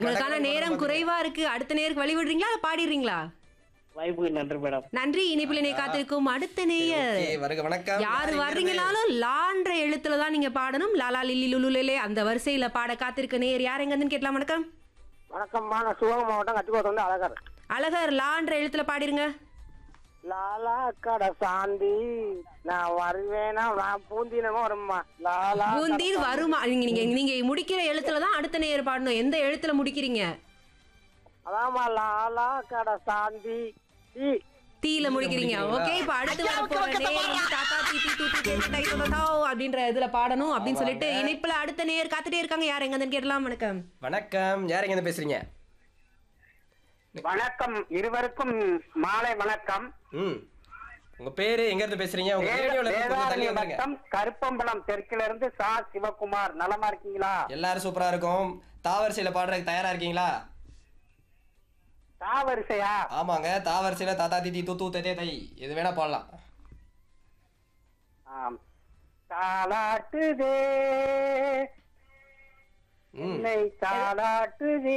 உங்களுக்கான நேரம் குறைவா இருக்கு அடுத்த நேருக்கு வழி விடுறீங்களா இல்ல பாடிடுறீங்களா வாய்ப்புக்கு நன்றி மேடம் நன்றி இனிப்பில் காத்திருக்கும் அடுத்த நேயர் ஓகே, வருக வணக்கம் யாரு இங்க வர்றீங்கனாலும் லான்ற எழுத்துல தான் நீங்க பாடணும் லாலா லில்லி லுலுலே அந்த வரிசையில பாட காத்திருக்க நேயர் யார் எங்க இருந்து கேட்கலாம் வணக்கம் வணக்கம்மா நான் சிவகங்கை மாவட்டம் கத்திக்கோட்டை வந்து அழகர் அழகர் லான்ற எழுத்துல பாடிருங்க லாலா கடை சாந்தி நான் வருவேனா நான் பூந்தினமா வரும்மா லாலா பூந்தீர் வருமா நீங்க நீங்க நீங்க முடிக்கிற எழுத்துல தான் அடுத்த நேயர் பாடணும் எந்த எழுத்துல முடிக்கிறீங்க அதாம்மா லாலா கடை சாந்தி ஈ. தீல முடிக்கிறீங்க ஓகே இப்ப அடுத்து வர போற நேயர் வந்து தாத்தா தீ தீ தூ தூ தே தை தோ தோ அப்படின்ற இதுல பாடணும் அப்படின்னு சொல்லிட்டு இணைப்புல அடுத்த நேயர் காத்துட்டே இருக்காங்க யார் எங்க இருந்து கேட்கலாம் வணக்கம் வணக்கம் யார் எங்க இருந்து பேசுறீங்க வணக்கம் இருவருக்கும் மாலை வணக்கம் ம் உங்க பேரு எங்க இருந்து பேசுறீங்க உங்க ரேடியோல இருந்து கொஞ்சம் தள்ளி வேதாரண்ய வந்துருங்க வட்டம் கருப்பம்பலம் தெற்குல இருந்து சா சிவகுமார் நலமா இருக்கீங்களா எல்லாரும் சூப்பரா இருக்கும் தாவரிசையில பாடுறதுக்கு தயாரா இருக்கீங்களா தாவரிசையா ஆமாங்க தாவரிசையில தாத்தா தீதி தூ தூ தே தை எது வேணா பாடலாம் ஆம் தாலாட்டுதே ம் என்னை தாலாட்டுதே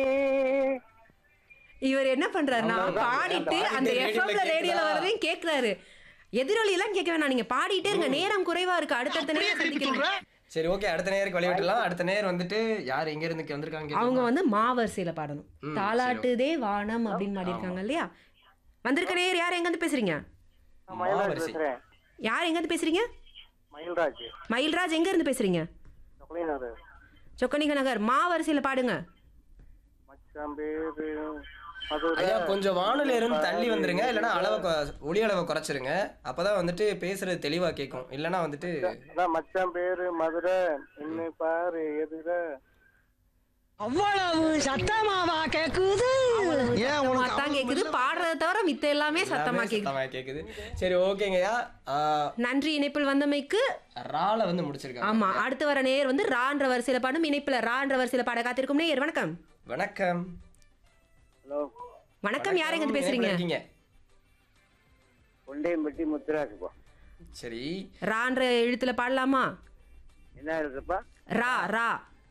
இவர் என்ன பண்றாருன்னா அவ்வளவுதான். பாடிட்டு பாடிட்டு அந்த ரேடியோல எஃப்எம்ல ரேடியோல கேக்குதா? வரதையும் கேக்குறாரு எதிரொலி எல்லாம் கேட்க வேணாம் நீங்க பாடிட்டே இருங்க நேரம் குறைவா இருக்கு அடுத்தடுத்த நேரம் சந்திக்கலாம் சரி ஓகே அடுத்த நேருக்கு வழி விட்டுலாம் அடுத்த நேர் வந்துட்டு யார் எங்க இருந்து வந்திருக்காங்க அவங்க கேட்கலாமா? வந்து மாவரிசையில பாடணும் ம், தாலாட்டுதே வானம் அப்படின்னு பாடியிருக்காங்க இல்லையா வந்திருக்க நேயர் யார் எங்க இருந்து பேசுறீங்க நான் மயில்ராஜ் மாவரிசை. பேசுறேன் யார் எங்க இருந்து பேசுறீங்க மயில்ராஜ் மயில்ராஜ் எங்க இருந்து பேசுறீங்க சொக்கலினாரு சொக்கனிக நகர் மாவரிசையில பாடுங்க மச்சான் பேரு மதுரை ஐயா கொஞ்சம் வானிலை இருந்து தள்ளி வந்துருங்க இல்லைன்னா அளவை கொ- ஒலி அளவை குறைச்சிருங்க அப்பதான் வந்துட்டு பேசுறது தெளிவா கேட்கும் இல்லைன்னா வந்துட்டு அதான் மச்சான் பேரு மதுரை என்ன பாரு எதிர அவ்வளவு சத்தமாவா கேக்குது தான் கேக்குது பாடுறத தவிர மித்த எல்லாமே சத்தமா எல்லாமே கேக்குது சத்தமா கேக்குது சரி ஓகேங்கய்யா ஆ, நன்றி இணைப்பில் வந்தமைக்கு ரால வந்து முடிச்சிருக்காங்க ஆமா அடுத்து வர நேயர் வந்து ரான்ற வரிசையில பாடும் இணைப்புல ரான்ற வரிசையில பாட காத்திருக்கும் நேயர் வணக்கம் வணக்கம் ஹலோ வணக்கம் யார் எங்க இருந்து பேசுறீங்க இணைப்புல இருக்கீங்க கொண்டையம்பட்டி முத்துராசுப்பா ரான்ற எழுத்துல பாடலாமா என்ன இருக்குப்பா ரா ரா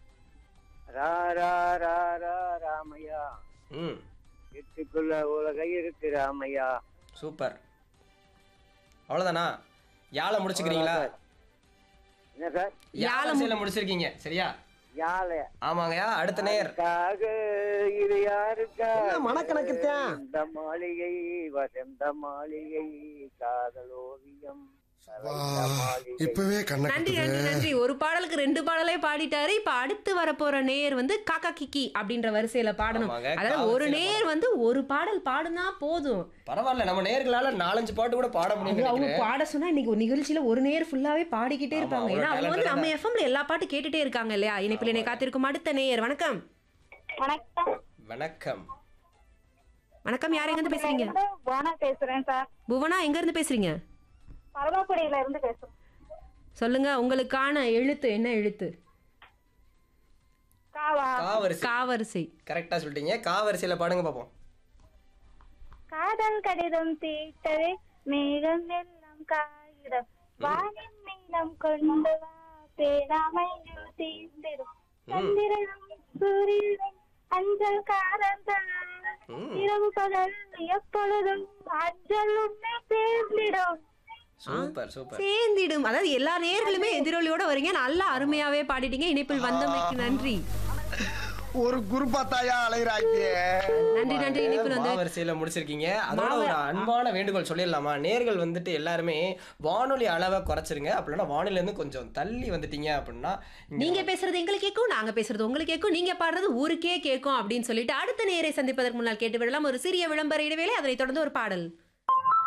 ரா ரா ரா ரா ராமையா ம் வீட்டுக்குள்ள உலகை இருக்கு ராமையா சூப்பர் அவ்வளவுதானா யாழை முடிச்சுக்கிறீங்களா என்ன சார் யாழை முடிச்சிருக்கீங்க சரியா யாழை ஆமாங்கய்யா அடுத்த நேர் யாருக்காக இது யாருக்காக மனக்கணக்குத்தான். இந்த மாளிகை வசந்த மாளிகை காதல் ஓவியம் கலைந்த மாளிகை. இப்பவே கண்ண நன்றி நன்றி நன்றி ஒரு பாடலுக்கு ரெண்டு பாடலே பாடிட்டாரு இப்ப அடுத்து வரப்போற நேர் வந்து காக்கா கிக்கி அப்படின்ற வரிசையில பாடணும் ஆமாங்க, அதாவது ஒரு காவல்சில நேர் வந்து ஒரு பாடல் பாடுனா போதும் பரவாயில்ல நம்ம நேர்களால நாலஞ்சு பாட்டு கூட பாட அது முடியும் அவங்க நினைக்கிறேன் பாட சொன்னா இன்னைக்கு ஒரு நிகழ்ச்சியில ஒரு நேர் ஃபுல்லாவே பாடிக்கிட்டே ஆமா, இருப்பாங்க அவ்வளவு ஏன்னா அவங்க வந்து talented நம்ம எஃப்எம்ல எல்லா பாட்டு கேட்டுட்டே இருக்காங்க இல்லையா இணைப்பில் என்னை காத்திருக்கும் அடுத்த நேயர் வணக்கம் வணக்கம் வணக்கம் வணக்கம் யார் எங்க இருந்து பேசுறீங்க போனா பேசுறேன் சார் புவனா எங்க இருந்து பேசுறீங்க பரமக்குடியில இருந்து பேசுறேன் சொல்லுங்க உங்களுக்கான எழுத்து என்ன எழுத்து காவா காவரிசை காவரிசை கரெக்டா சொல்லிட்டீங்க காவரிசையில பாடுங்க பாப்போம் காதல் கடிதம் தீட்டவே மேகம் எல்லாம் காகிதம் வானின் நீளம் கொண்டு வா பேராமையில் தீர்ந்திடும் சந்திரனும் சூரியனும் அஞ்சல் காரர்கள் ம். இரவு பகல் எப்பொழுதும் அஞ்சல் உன்னை சேர்ந்திடும் சூப்பர் சூப்பர் சேர்ந்திடும் அதாவது எல்லா நேர்களுமே எதிரொலியோட வரீங்க நல்லா அருமையாவே பாடிட்டீங்க இணைப்பில் வந்தமைக்கு நன்றி ஒரு குருப்பா தாயா அலைகிறாங்க நன்றி நன்றி இணைப்பில் வந்து மாவரிசையில முடிச்சிருக்கீங்க அதோட ஒரு அன்பான வேண்டுகோள் சொல்லிடலாமா நேர்கள் வந்துட்டு எல்லாருமே வானொலி அளவை குறைச்சிருங்க அப்படின்னா வானொலில இருந்து கொஞ்சம் தள்ளி வந்துட்டீங்க அப்படின்னா இங்க நீங்க பேசுறது எங்களுக்கு கேட்கும் நாங்க பேசுறது உங்களுக்கு கேட்கும் நீங்க பாடுறது ஊருக்கே கேட்கும் அப்படின்னு சொல்லிட்டு அடுத்த நேரை சந்திப்பதற்கு முன்னால் கேட்டு விடலாம் ஒரு சிறிய விளம்பர இடைவேளை அதனைத் தொடர்ந்து ஒரு பாடல்